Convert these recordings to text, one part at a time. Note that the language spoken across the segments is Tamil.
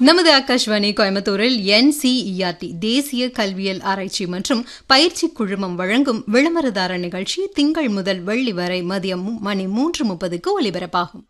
நமது ஆகாஷ்வாணி கோயம்புத்தூரில் என்சிஇஆர்டி தேசிய கல்வியல் ஆராய்ச்சி மற்றும் பயிற்சி குழுமம் வழங்கும் விளம்பரதார நிகழ்ச்சி திங்கள் முதல் வெள்ளி வரை மதியம் மு- மணி மூன்று முப்பதுக்கு ஒலிபரப்பாகும்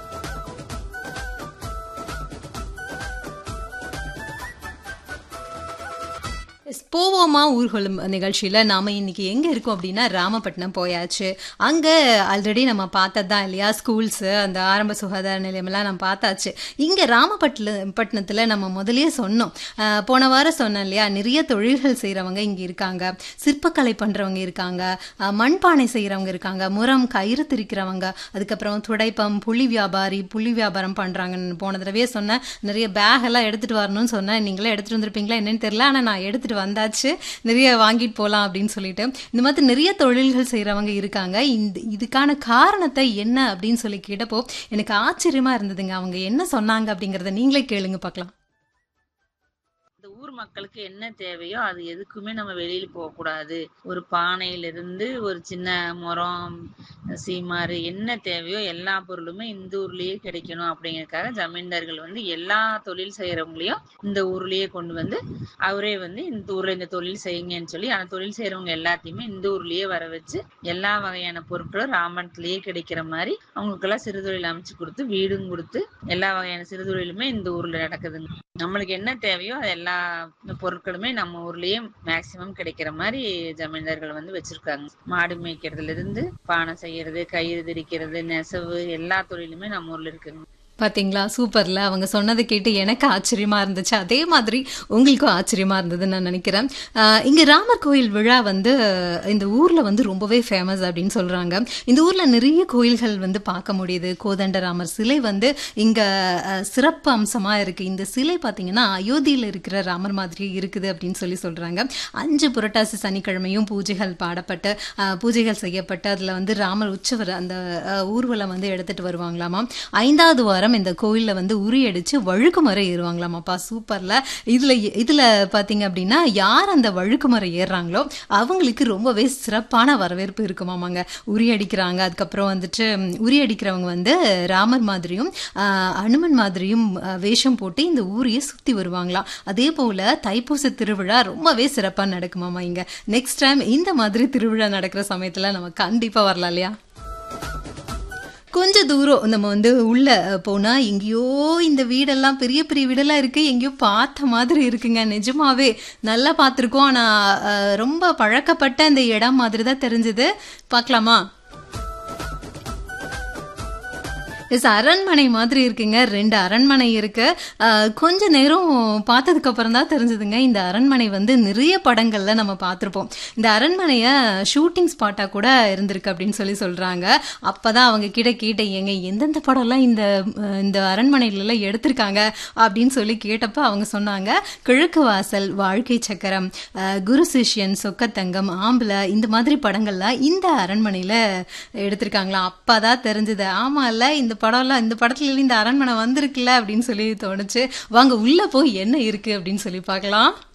எஸ், போவோமா ஊர்வலம் நிகழ்ச்சியில் நாம் இன்னைக்கு எங்கே இருக்கோம் அப்படின்னா ராமப்பட்டினம் போயாச்சு அங்கே ஆல்ரெடி நம்ம பார்த்தது தான் இல்லையா ஸ்கூல்ஸு அந்த ஆரம்ப சுகாதார நிலையமெல்லாம் நம்ம பார்த்தாச்சு இங்கே ராமப்பட்டில பட்டினத்தில் நம்ம முதல்லயே சொன்னோம் அஹ், போன வாரம் சொன்னோம் இல்லையா நிறைய தொழில்கள் செய்கிறவங்க இங்கே இருக்காங்க சிற்பக்கலை பண்ணுறவங்க இருக்காங்க அஹ், மண்பானை செய்கிறவங்க இருக்காங்க முரம் கயிறு திரிக்கிறவங்க அதுக்கப்புறம் துடைப்பம் புளி வியாபாரி புளி வியாபாரம் பண்ணுறாங்கன்னு போன தடவையே சொன்னேன் நிறைய பேக் எல்லாம் எடுத்துகிட்டு வரணும்னு சொன்னேன் நீங்களே எடுத்துகிட்டு வந்திருப்பீங்களா என்னன்னு தெரியல ஆனால் நான் எடுத்துகிட்டு வந்தாச்சு நிறைய வாங்கிட்டு போகலாம் அப்படின்னு சொல்லிட்டு இந்த மாதிரி நிறைய தொழில்கள் செய்கிறவங்க இருக்காங்க இந்த இதுக்கான காரணத்தை என்ன அப்படின்னு சொல்லி கேட்டப்போ எனக்கு ஆச்சரியமா இருந்ததுங்க அவங்க என்ன சொன்னாங்க அப்படிங்கிறத நீங்களே கேளுங்க பார்க்கலாம் இந்த ஊர் மக்களுக்கு என்ன தேவையோ அது எதுக்குமே நம்ம வெளியில போக கூடாது ஒரு பானையில இருந்து ஒரு சின்ன முறம் சீமாறு என்ன தேவையோ எல்லா பொருளுமே இந்த ஊர்லயே கிடைக்கணும் அப்படிங்கறதுக்காக ஜமீன்தார்கள் வந்து எல்லா தொழில் செய்யறவங்களையும் இந்த ஊர்லயே கொண்டு வந்து அவரே வந்து இந்த ஊர்ல இந்த தொழில் செய்யுங்கன்னு சொல்லி அந்த தொழில் செய்யறவங்க எல்லாத்தையுமே இந்த ஊர்லயே வர வச்சு எல்லா வகையான பொருட்களும் ராமணத்திலேயே கிடைக்கிற மாதிரி அவங்களுக்கெல்லாம் சிறு தொழில் அமைச்சு கொடுத்து வீடும் கொடுத்து எல்லா வகையான சிறு தொழிலுமே இந்த ஊர்ல நடக்குதுங்க நம்மளுக்கு என்ன தேவையோ அது எல்லா பொருட்களுமே நம்ம ஊர்லயே மேக்சிமம் கிடைக்கிற மாதிரி ஜமீன்தார்கள் வந்து வச்சிருக்காங்க மாடு மேய்க்கிறதுல இருந்து பானை செய்யறது கயிறு திரிக்கிறது நெசவு எல்லா தொழிலுமே நம்ம ஊர்ல இருக்குங்க பாத்தீங்களா சூப்பர்ல அவங்க சொன்னதை கேட்டு எனக்கு ஆச்சரியமா இருந்துச்சு அதே மாதிரி உங்களுக்கும் ஆச்சரியமா இருந்ததுன்னு நான் நினைக்கிறேன் ஆஹ் இங்க ராமர் கோயில் விழா வந்து இந்த ஊர்ல வந்து ரொம்பவே ஃபேமஸ் அப்படின்னு சொல்றாங்க இந்த ஊர்ல நிறைய கோயில்கள் வந்து பார்க்க முடியுது கோதண்டராமர் சிலை வந்து இங்க ஆஹ், சிறப்பு அம்சமா இருக்கு இந்த சிலை பாத்தீங்கன்னா அயோத்தியில இருக்கிற ராமர் மாதிரி இருக்குது அப்படின்னு சொல்லி சொல்றாங்க அஞ்சு புரட்டாசி சனிக்கிழமையும் பூஜைகள் பாடப்பட்டு ஆஹ், பூஜைகள் செய்யப்பட்டு அதுல வந்து ராமர் உற்சவர் அந்த ஆஹ், ஊர்வலம் வந்து எடுத்துட்டு வருவாங்களாமா ஐந்தாவது வாரம் இந்த கோயில்ல வந்து உரியடிச்சு வழுக்குமரம் ஏறுவாங்களாமாப்பா சூப்பர்ல இதுல இதுல பாத்தீங்க அப்படின்னா யார் அந்த வழுக்குமரம் ஏறுறாங்களோ அவங்களுக்கு ரொம்பவே சிறப்பான வரவேற்பு இருக்குமாமாங்க உரி அடிக்கிறாங்க அதுக்கப்புறம் வந்துட்டு ம், உரி அடிக்கிறவங்க வந்து ராமர் மாதிரியும் ஆஹ், அனுமன் மாதிரியும் ஆஹ், வேஷம் போட்டு இந்த ஊரையே சுத்தி வருவாங்களாம் அதே போல தைப்பூச திருவிழா ரொம்பவே சிறப்பா நடக்குமாமா இங்க நெக்ஸ்ட் டைம் இந்த மாதிரி திருவிழா நடக்கிற சமயத்துல நம்ம கண்டிப்பா வரலாம் இல்லையா கொஞ்ச தூரம் நம்ம வந்து உள்ள அஹ், போனா எங்கேயோ இந்த வீடெல்லாம் பெரிய பெரிய வீடெல்லாம் இருக்கு எங்கேயோ பார்த்த மாதிரி இருக்குங்க நிஜமாவே நல்லா பார்த்துருக்கோம் ஆனா அஹ், ரொம்ப பழக்கப்பட்ட அந்த இடம் மாதிரி தான் தெரிஞ்சது பார்க்கலாமா எஸ் அரண்மனை மாதிரி இருக்குங்க ரெண்டு அரண்மனை இருக்கு அஹ், கொஞ்ச நேரம் பார்த்ததுக்கு அப்புறம் தான் தெரிஞ்சதுங்க இந்த அரண்மனை வந்து நிறைய படங்கள்ல நம்ம பார்த்துருப்போம் இந்த அரண்மனைய ஷூட்டிங் ஸ்பாட்டா கூட இருந்திருக்கு அப்படின்னு சொல்லி சொல்றாங்க அப்பதான் அவங்க கிட்ட கேட்டேன் ஏங்க எந்தெந்த படம்லாம் இந்த அஹ், இந்த அரண்மனையில எல்லாம் எடுத்திருக்காங்க அப்படின்னு சொல்லி கேட்டப்ப அவங்க சொன்னாங்க கிழக்கு வாசல் வாழ்க்கை சக்கரம் அஹ், குரு சிஷ்யன் சொக்கத்தங்கம் ஆம்பளை இந்த மாதிரி படங்கள்லாம் இந்த அரண்மனையில எடுத்திருக்காங்களாம் அப்பதான் தெரிஞ்சது ஆமா இல்ல இந்த படம்லாம் இந்த படத்துல இந்த அரண்மனை வந்திருக்குல்ல அப்படின்னு சொல்லி தோணுச்சு வாங்க உள்ள போய் என்ன இருக்கு அப்படின்னு சொல்லி பார்க்கலாம்